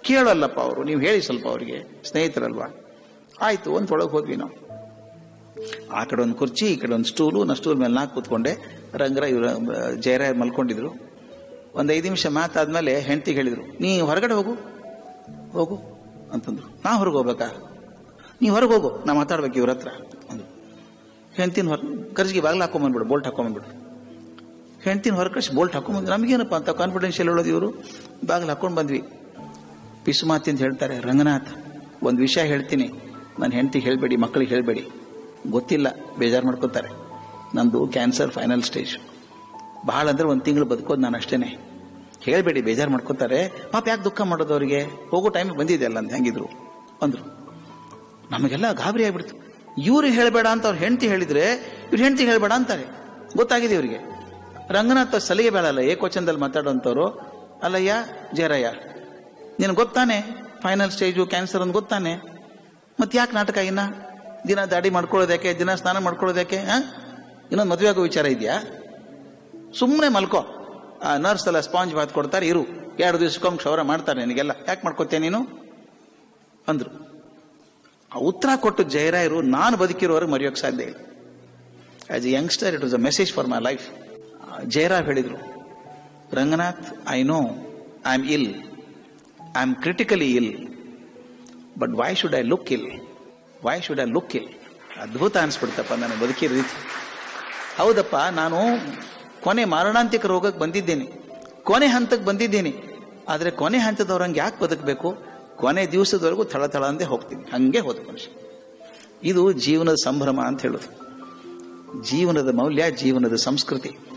ಕೇಳಲ್ಲಪ್ಪ ಅವರು ನೀವು ಹೇಳಿ ಸ್ವಲ್ಪ ಅವರಿಗೆ ಸ್ನೇಹಿತರಲ್ವಾ ಆಯ್ತು ಒಂದು ಒಳಗೆ ಹೋದ್ವಿ ನಾವು ಆ ಕಡೆ ಒಂದು ಕುರ್ಚಿ ಈ ಕಡೆ ಒಂದು ಸ್ಟೂಲು ನಾ ಸ್ಟೂಲ್ ಮೇಲೆ ನಾಲ್ಕು ಕೂತ್ಕೊಂಡೆ ರಂಗರ ಇವ್ರ ಜಯರಾಯ್ ಮಲ್ಕೊಂಡಿದ್ರು ಒಂದು ಐದು ನಿಮಿಷ ಮಾತಾದ್ಮೇಲೆ ಹೆಂಡತಿಗೆ ಹೇಳಿದ್ರು ನೀ ಹೊರಗಡೆ ಹೋಗು ಹೋಗು ಅಂತಂದ್ರು ನಾ ಹೊರಗೆ ಹೋಗ್ಬೇಕಾ ನೀ ಹೊರಗೆ ಹೋಗು ನಾ ಮಾತಾಡ್ಬೇಕು ಇವ್ರ ಹತ್ರ ಅಂದ್ರು ಹೆಂಡ್ತಿನ ಹೊರ ಕರ್ಜಿಗೆ ಬಾಗಿಲು ಹಾಕೊಂಬಂದ್ಬಿಡು ಬೋಲ್ಟ್ ಹಾಕೊಂಬಂದ್ಬಿಡು ಹೆಂಡ್ತಿನ ಹೊರ ಕಳಿಸಿ ಬೋಲ್ಟ್ ಹಾಕೊಂಬಂದ್ರು ನಮಗೇನಪ್ಪ ಅಂತ ಕಾನ್ಫಿಡೆನ್ಷಿಯಲ್ ಹೇಳೋದು ಇವರು ಬಾಗಿಲು ಹಾಕೊಂಡು ಬಂದ್ವಿ ಪಿಸು ಮಾತಿ ಅಂತ ಹೇಳ್ತಾರೆ ರಂಗನಾಥ್ ಒಂದು ವಿಷಯ ಹೇಳ್ತೀನಿ ನನ್ನ ಹೆಂಡತಿಗೆ ಹೇಳಬೇಡಿ ಮಕ್ಕಳಿಗೆ ಹೇಳಬೇಡಿ ಗೊತ್ತಿಲ್ಲ ಬೇಜಾರು ಮಾಡ್ಕೋತಾರೆ ನಂದು ಕ್ಯಾನ್ಸರ್ ಫೈನಲ್ ಸ್ಟೇಜ್ ಭಾಳ ಅಂದ್ರೆ ಒಂದು ತಿಂಗಳು ಬದುಕೋದು ನಾನು ಅಷ್ಟೇನೆ ಹೇಳಬೇಡಿ ಬೇಜಾರು ಮಾಡ್ಕೋತಾರೆ ಪಾಪ ಯಾಕೆ ದುಃಖ ಮಾಡೋದು ಅವರಿಗೆ ಹೋಗೋ ಟೈಮಿಗೆ ಬಂದಿದೆ ಅಲ್ಲ ಅಂತ ಹೆಂಗಿದ್ರು ಅಂದ್ರು ನಮಗೆಲ್ಲ ಗಾಬರಿ ಆಗ್ಬಿಡ್ತು ಇವ್ರು ಹೇಳಬೇಡ ಅಂತ ಅವ್ರ ಹೆಂಡತಿ ಹೇಳಿದ್ರೆ ಇವ್ರ ಹೆಂಡತಿ ಹೇಳಬೇಡ ಅಂತಾರೆ ಗೊತ್ತಾಗಿದೆ ಇವರಿಗೆ ರಂಗನಾಥ ಸಲಿಗೆ ಬೇಡಲ್ಲ ಏಕವಚನದಲ್ಲಿ ಮಾತಾಡೋಂಥವ್ರು ಅಲ್ಲಯ್ಯ ಜಯರಯ್ಯ ನಿನಗೆ ಗೊತ್ತಾನೆ ಫೈನಲ್ ಸ್ಟೇಜು ಕ್ಯಾನ್ಸರ್ ಅಂತ ಗೊತ್ತಾನೆ ಮತ್ತೆ ಯಾಕೆ ನಾಟಕ ಇನ್ನ ದಿನ ದಾಡಿ ಮಾಡ್ಕೊಳ್ಳೋದ್ಯಾಕೆ ದಿನ ಸ್ನಾನ ಮಾಡ್ಕೊಳ್ಳೋದ್ಯಾಕೆ ಹಾ ಇನ್ನೊಂದು ಮದುವೆ ಆಗೋ ವಿಚಾರ ಇದೆಯಾ ಸುಮ್ಮನೆ ಮಲ್ಕೋ ಆ ನರ್ಸ್ ಎಲ್ಲ ಸ್ಪಾಂಜ್ ಬಾತ್ ಕೊಡ್ತಾರೆ ಇರು ಎರಡು ದಿವಸಕ್ಕೊಮ್ಮೆ ಕ್ಷೌರ ಮಾಡ್ತಾರೆ ನಿನಗೆಲ್ಲ ಯಾಕೆ ಮಾಡ್ಕೋತೀಯ ನೀನು ಅಂದ್ರು ಆ ಉತ್ತರ ಕೊಟ್ಟು ಜಯರಾಯರು ನಾನು ಬದುಕಿರೋವರೆಗೆ ಮರೆಯೋಕೆ ಸಾಧ್ಯ ಇಲ್ಲ as a youngster it was a message for my life Jayarao ಹೇಳಿದ್ರು Ranganath I know I am ill I am critically ill but why should I look ill why should I look ill ಅದ್ಭುತ ಅನ್ಸ್ಬಿಡ್ತಪ್ಪ ನಾನು ಬದುಕಿರೋ ರೀತಿ ಹೌದಪ್ಪ ನಾನು ಕೊನೆ ಮಾರಣಾಂತಿಕ ರೋಗಕ್ಕೆ ಬಂದಿದ್ದೇನೆ ಕೊನೆ ಹಂತಕ್ಕೆ ಬಂದಿದ್ದೇನೆ ಆದರೆ ಕೊನೆ ಹಂತದವ್ರಂಗೆ ಯಾಕೆ ಬದುಕಬೇಕು ಕೊನೆ ದಿವಸದವರೆಗೂ ಥಳ ಥಳ ಅಂದೇ ಹೋಗ್ತೀನಿ ಹಂಗೆ ಹೋದ ಮನುಷ್ಯ ಇದು ಜೀವನದ ಸಂಭ್ರಮ ಅಂತ ಹೇಳೋದು ಜೀವನದ ಮೌಲ್ಯ ಜೀವನದ ಸಂಸ್ಕೃತಿ